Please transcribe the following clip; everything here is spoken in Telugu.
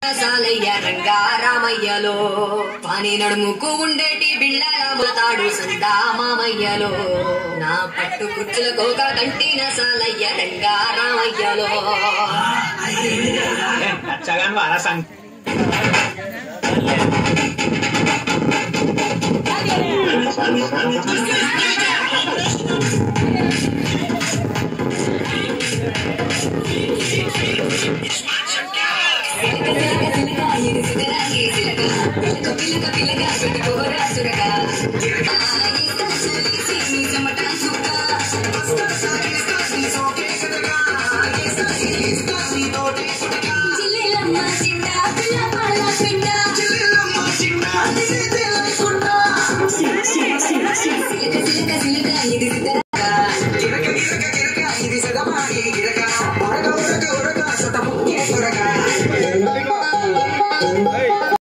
సాలయ్య రంగా రామయ్యలో పాని నడుముకు ఉండేటి బిళ్ళల ములతాడు సందా మామయ్యలో నా పట్టు కుర్చుల కోక కంటిన సాలయ్య రంగా రామయ్యలో నచ్చగాని వారా సంగ పిల్లక పిల్లగా పెట్టుకోరా సురగా చిల్లెలమ్మ చిండ పిల్ల పాల పిండ సిలక సిలక సిలక ఇది సిద్ధరా ఇది సగమాడి గిరక ఉరక ఉరక ఉరక సుత ముక్కే ఉరక